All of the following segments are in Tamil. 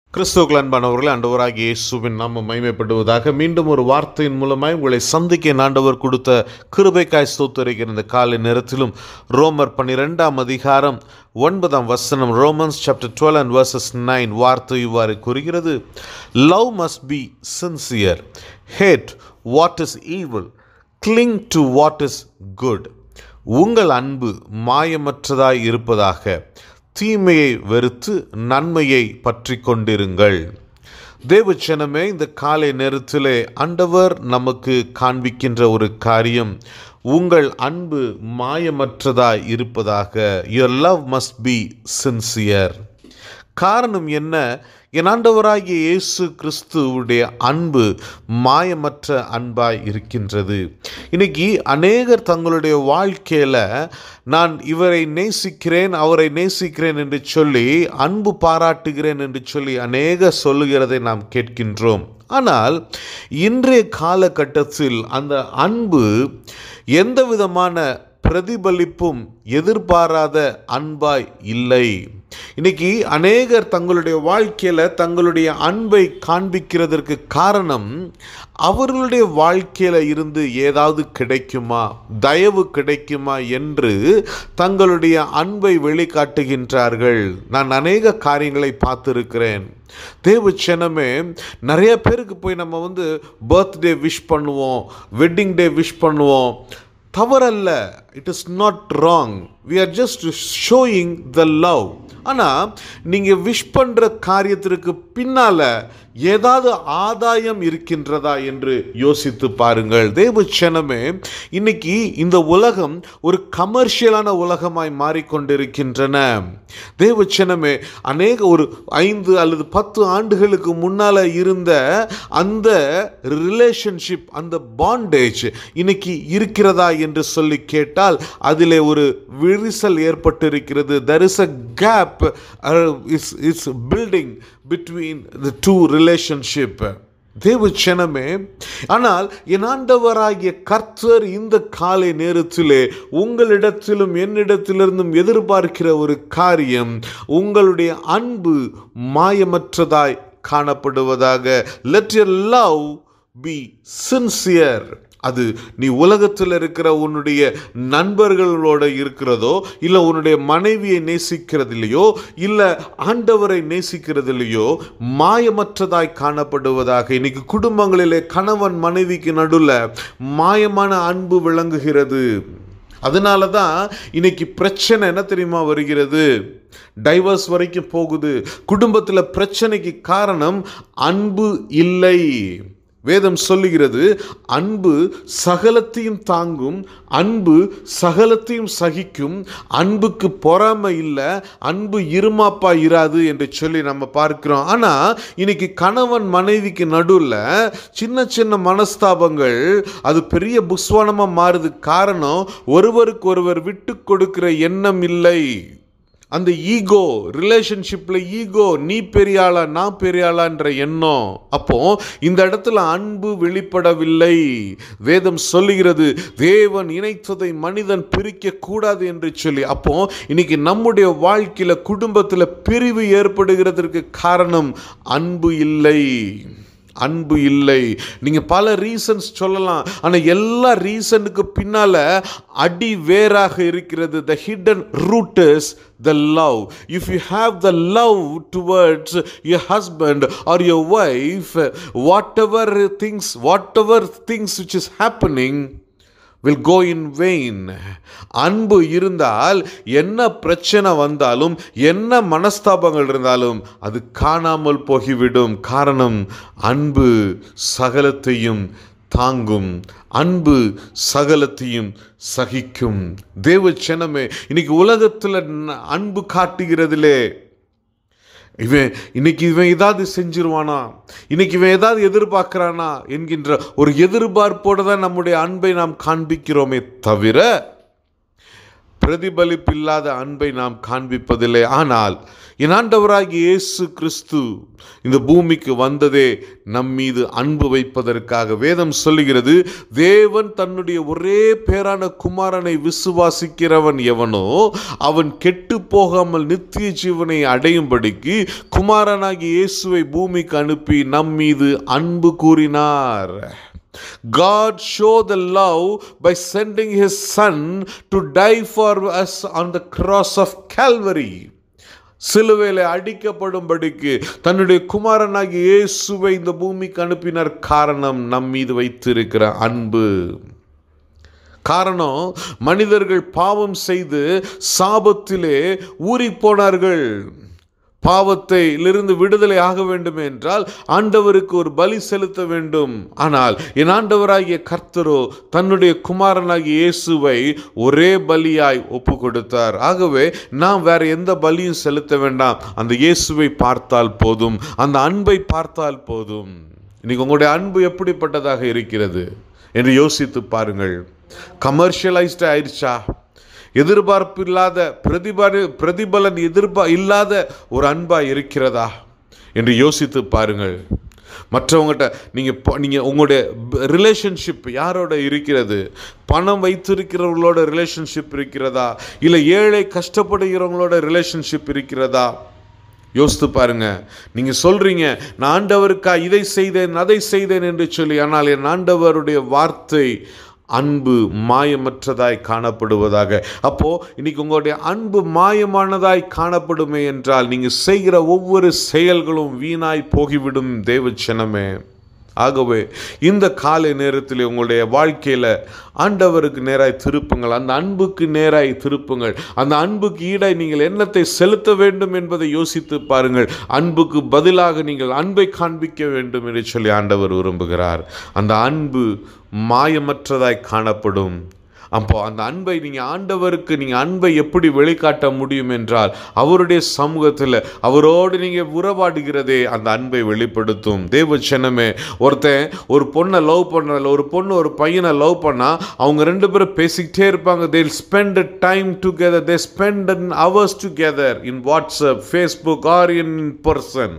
கிறிஸ்துவுக்குள் அன்பானவர்களே ஆண்டவராகிய இயேசுவின் நாமம் மகிமைப்படுவதாக மீண்டும் ஒரு வார்த்தையின் மூலமாய் உங்களை சந்திக்க என் ஆண்டவர் கொடுத்த கிருபைக்காய் ஸ்தோத்தரிக்கிற இந்த காலை நேரத்திலும் ரோமர் பன்னிரெண்டாம் அதிகாரம் ஒன்பதாம் வசனம் Romans chapter twelve and verses nine வார்த்தை இவ்வாறு கூறுகிறது love must be sincere hate what is evil cling to what is good உங்கள் அன்பு மாயமற்றதாய் இருப்பதாக தீமையை வெறுத்து நன்மையை பற்றி கொண்டிருங்கள் தேவச்சனமே இந்த காலை நேரத்திலே ஆண்டவர் நமக்கு காண்பிக்கின்ற ஒரு காரியம் உங்கள் அன்பு மாயமற்றதாய் இருப்பதாக your love must be sincere காரணம் என்ன என் ஆண்டவராகிய இயேசு கிறிஸ்துவுடைய அன்பு மாயமற்ற அன்பாய் இருக்கின்றது இன்னைக்கு அநேகர் தங்களுடைய வாழ்க்கையில் நான் இவரை நேசிக்கிறேன் அவரை நேசிக்கிறேன் என்று சொல்லி அன்பு பாராட்டுகிறேன் என்று சொல்லி அநேக சொல்லுகிறதை நாம் கேட்கின்றோம் ஆனால் இன்றைய காலகட்டத்தில் அந்த அன்பு எந்த விதமான பிரதிபலிப்பும் எதிர்பாராத அன்பாய் இல்லை இன்னைக்கு அநேகர் தங்களுடைய வாழ்க்கையில் தங்களுடைய அன்பை காண்பிக்கிறதற்கு காரணம் அவர்களுடைய வாழ்க்கையில் இருந்து ஏதாவது கிடைக்குமா தயவு கிடைக்குமா என்று தங்களுடைய அன்பை வெளிக்காட்டுகின்றார்கள் நான் அநேக காரியங்களை பார்த்துருக்கிறேன் தேவ சனமே நிறைய பேருக்கு போய் நம்ம வந்து பர்த்டே விஷ் பண்ணுவோம் வெட்டிங் டே விஷ் பண்ணுவோம் தவறல்ல it is not wrong we are just showing the love ஆனால் நீங்கள் விஷ் பண்ணுற காரியத்திற்கு பின்னால் ஏதாவது ஆதாயம் இருக்கின்றதா என்று யோசித்து பாருங்கள் தேவச்சனமே இன்னைக்கு இந்த உலகம் ஒரு கமர்ஷியலான உலகமாய் மாறிக்கொண்டிருக்கின்றன தேவச்சனமே அநேக ஒரு ஐந்து அல்லது பத்து ஆண்டுகளுக்கு முன்னால் இருந்த அந்த ரிலேஷன்ஷிப் அந்த பாண்டேஜ் இன்னைக்கு இருக்கிறதா என்று சொல்லி கேட்டால் அதிலே ஒரு விரிசல் ஏற்பட்டிருக்கிறது there is a gap is is building between the two relationship தேவ க்ஷணமே ஆனால் என் ஆண்டவராகிய கர்த்தர் இந்த காலை நேரத்திலே உங்களிடத்திலும் என்னிடத்திலிருந்தும் எதிர்பார்க்கிற ஒரு காரியம் உங்களுடைய அன்பு மாயமற்றதாய் காணப்படுவதாக let your love be sincere அது நீ உலகத்தில் இருக்கிற உன்னுடைய நண்பர்களோட இருக்கிறதோ இல்லை உன்னுடைய மனைவியை நேசிக்கிறதில்லையோ இல்லை ஆண்டவரை நேசிக்கிறதில்லையோ மாயமற்றதாய் காணப்படுவதாக இன்னைக்கு குடும்பங்களிலே கணவன் மனைவிக்கு நடுவில் மாயமான அன்பு விளங்குகிறது அதனால தான் இன்னைக்கு பிரச்சனை என்ன தெரியுமா வருகிறது டைவர்ஸ் வரைக்கும் போகுது குடும்பத்தில் பிரச்சனைக்கு காரணம் அன்பு இல்லை வேதம் சொல்லுகிறது அன்பு சகலத்தையும் தாங்கும் அன்பு சகலத்தையும் சகிக்கும் அன்புக்கு பொறாமை இல்லை அன்பு இருமாப்பா இராது என்று சொல்லி நம்ம பார்க்கிறோம் ஆனால் இன்னைக்கு கணவன் மனைவிக்கு நடுவில் சின்ன சின்ன மனஸ்தாபங்கள் அது பெரிய புஸ்வானமாக மாறுது காரணம் ஒருவருக்கு ஒருவர் விட்டு கொடுக்கிற எண்ணம் இல்லை அந்த ஈகோ ரிலேஷன்ஷிப்பில் ஈகோ நீ பெரியாளா நான் பெரியாளான்ற எண்ணம் அப்போ இந்த இடத்துல அன்பு வெளிப்படவில்லை வேதம் சொல்லுகிறது தேவன் இணைத்ததை மனிதன் பிரிக்க கூடாது என்று சொல்லி அப்போ இன்னைக்கு நம்முடைய வாழ்க்கையில குடும்பத்தில் பிரிவு ஏற்படுகிறதற்கு காரணம் அன்பு இல்லை அன்பு இல்லை நீங்கள் பல ரீசன்ஸ் சொல்லலாம் ஆனால் எல்லா ரீசனுக்கு பின்னால் அடி வேறாக இருக்கிறது the hidden root is the love if you have the love towards your husband or your wife whatever things whatever things which is happening will go in vain அன்பு இருந்தால் என்ன பிரச்சனை வந்தாலும் என்ன மனஸ்தாபங்கள் இருந்தாலும் அது காணாமல் போகிவிடும் காரணம் அன்பு சகலத்தையும் தாங்கும் அன்பு சகலத்தையும் சகிக்கும் தேவ சனமே இன்னைக்கு உலகத்தில் அன்பு காட்டுகிறதிலே இவன் இன்னைக்கு இவன் ஏதாவது செஞ்சிருவானா இன்னைக்கு இவன் ஏதாவது எதிர்பார்க்கிறானா என்கின்ற ஒரு எதிர்பார்ப்போடு தான் நம்முடைய அன்பை நாம் காண்பிக்கிறோமே தவிர பிரதிபலிப்பில்லாத அன்பை நாம் காண்பிப்பதில்லை ஆனால் என் ஆண்டவராகிய இயேசு கிறிஸ்து இந்த பூமிக்கு வந்ததே நம் மீது அன்பு வைப்பதற்காக வேதம் சொல்லுகிறது தேவன் தன்னுடைய ஒரே பேரான குமாரனை விசுவாசிக்கிறவன் எவனோ அவன் கெட்டு போகாமல் நித்திய ஜீவனை அடையும்படிக்கு குமாரனாகிய இயேசுவை பூமிக்கு அனுப்பி நம் மீது அன்பு கூறினார் God showed the love by sending his son to die for us on the cross of Calvary. சிலுவையில் அடிக்கப்படும்படிக்கு தன்னுடைய குமாரனாகிய இயேசுவை இந்த பூமிக்கு அனுப்பினார் காரணம் நம் மீது வைத்திருக்கிற அன்பு காரணம் மனிதர்கள் பாவம் செய்து சாபத்திலே ஊறிப் போனார்கள் பாவத்தையிலிருந்து விடுதலை ஆக வேண்டும் என்றால் ஆண்டவருக்கு ஒரு பலி செலுத்த வேண்டும் ஆனால் என் ஆண்டவராகிய கர்த்தரோ தன்னுடைய குமாரனாகிய இயேசுவை ஒரே பலியாய் ஒப்பு கொடுத்தார் ஆகவே நாம் வேற எந்த பலியும் செலுத்த வேண்டாம் அந்த இயேசுவை பார்த்தால் போதும் அந்த அன்பை பார்த்தால் போதும் இன்னைக்கு உங்களுடைய அன்பு எப்படிப்பட்டதாக இருக்கிறது என்று யோசித்து பாருங்கள் கமர்ஷியலைஸ்டு ஆயிடுச்சா எதிர்பார்ப்பு இல்லாத பிரதிபல பிரதிபலன் எதிர்பா இல்லாத ஒரு அன்பா இருக்கிறதா என்று யோசித்து பாருங்கள் மற்றவங்ககிட்ட நீங்கள் நீங்கள் உங்களுடைய ரிலேஷன்ஷிப் யாரோட இருக்கிறது பணம் வைத்திருக்கிறவங்களோட ரிலேஷன்ஷிப் இருக்கிறதா இல்லை ஏழை கஷ்டப்படுகிறவங்களோட ரிலேஷன்ஷிப் இருக்கிறதா யோசித்து பாருங்க நீங்க சொல்றீங்க நான் ஆண்டவருக்கா இதை செய்தேன் அதை செய்தேன் என்று சொல்லி ஆனால் என் ஆண்டவருடைய வார்த்தை அன்பு மாயமற்றதாய் காணப்படுவதாக அப்போ இன்னைக்கு உங்களுடைய அன்பு மாயமானதாய் காணப்படுமே என்றால் நீங்க செய்கிற ஒவ்வொரு செயல்களும் வீணாய் போகிவிடும் தேவச்சனமே ஆகவே இந்த காலை நேரத்தில் உங்களுடைய வாழ்க்கையில் ஆண்டவருக்கு நேராய் திருப்புங்கள் அந்த அன்புக்கு நேராய் திருப்புங்கள் அந்த அன்புக்கு ஈடாய் நீங்கள் எண்ணத்தை செலுத்த வேண்டும் என்பதை யோசித்து பாருங்கள் அன்புக்கு பதிலாக நீங்கள் அன்பை காண்பிக்க வேண்டும் என்று சொல்லி ஆண்டவர் விரும்புகிறார் அந்த அன்பு மாயமற்றதாய் காணப்படும் அப்போ அந்த அன்பை நீங்கள் ஆண்டவருக்கு நீங்கள் அன்பை எப்படி வெளிக்காட்ட முடியும் என்றால் அவருடைய சமூகத்தில் அவரோடு நீங்கள் உறவாடுகிறதே அந்த அன்பை வெளிப்படுத்தும் தேவ சின்னமே ஒருத்தன் ஒரு பொண்ணை லவ் பண்ணுறல ஒரு பொண்ணு ஒரு பையனை லவ் பண்ணால் அவங்க ரெண்டு பேரும் பேசிக்கிட்டே இருப்பாங்க they spend time together they spend an hours together in WhatsApp Facebook or in person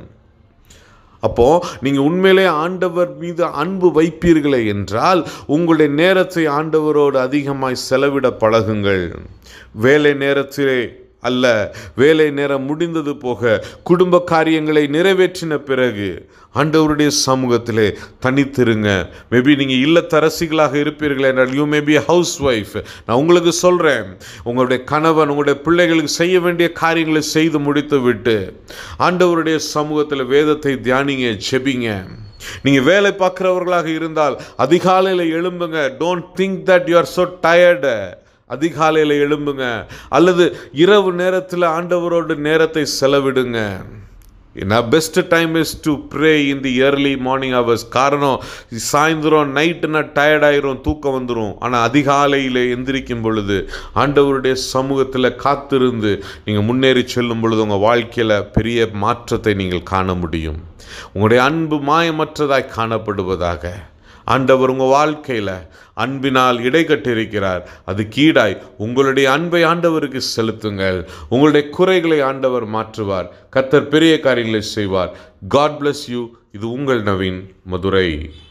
அப்போ நீங்க உண்மையிலே ஆண்டவர் மீது அன்பு வைப்பீர்களே என்றால் உங்களுடைய நேரத்தை ஆண்டவரோடு அதிகமாய் செலவிட பழகுங்கள் வேலை நேரத்திலே அல்ல வேலை நேரம் முடிந்தது போக குடும்ப காரியங்களை நிறைவேற்றின பிறகு ஆண்டவருடைய சமூகத்திலே தனித்திருங்க மேபி நீங்கள் இல்லத்தரசிகளாக இருப்பீர்கள் என்றால் யூ மேபி ஹவுஸ் ஒய்ஃப் நான் உங்களுக்கு சொல்கிறேன் உங்களுடைய கணவன் உங்களுடைய பிள்ளைகளுக்கு செய்ய வேண்டிய காரியங்களை செய்து முடித்து விட்டு ஆண்டவருடைய சமூகத்தில் வேதத்தை தியானிங்க ஜெபிங்க நீங்கள் வேலை பார்க்குறவர்களாக இருந்தால் அதிகாலையில் எழும்புங்க don't think that you are so tired அதிகாலையில் எழும்புங்க அல்லது இரவு நேரத்தில் ஆண்டவரோடு நேரத்தை செலவிடுங்க என்ன best time is to pray in the early morning hours காரணம் சாயந்தரம் நைட்டுனா டயர்டாயிரும் தூக்கம் வந்துடும் ஆனால் அதிகாலையில் எந்திரிக்கும் பொழுது ஆண்டவருடைய சமூகத்தில் காத்திருந்து நீங்கள் முன்னேறி செல்லும் பொழுது உங்கள் வாழ்க்கையில் பெரிய மாற்றத்தை நீங்கள் காண முடியும் உங்களுடைய அன்பு மாயமற்றதாய் காணப்படுவதாக ஆண்டவர் உங்கள் வாழ்க்கையில் அன்பினால் இடைக்கட்டிருக்கிறார் அது கீடாய் உங்களுடைய அன்பை ஆண்டவருக்கு செலுத்துங்கள் உங்களுடைய குறைகளை ஆண்டவர் மாற்றுவார் கத்தர் பெரிய காரியங்களை செய்வார் காட் bless யூ இது உங்கள் நவீன் மதுரை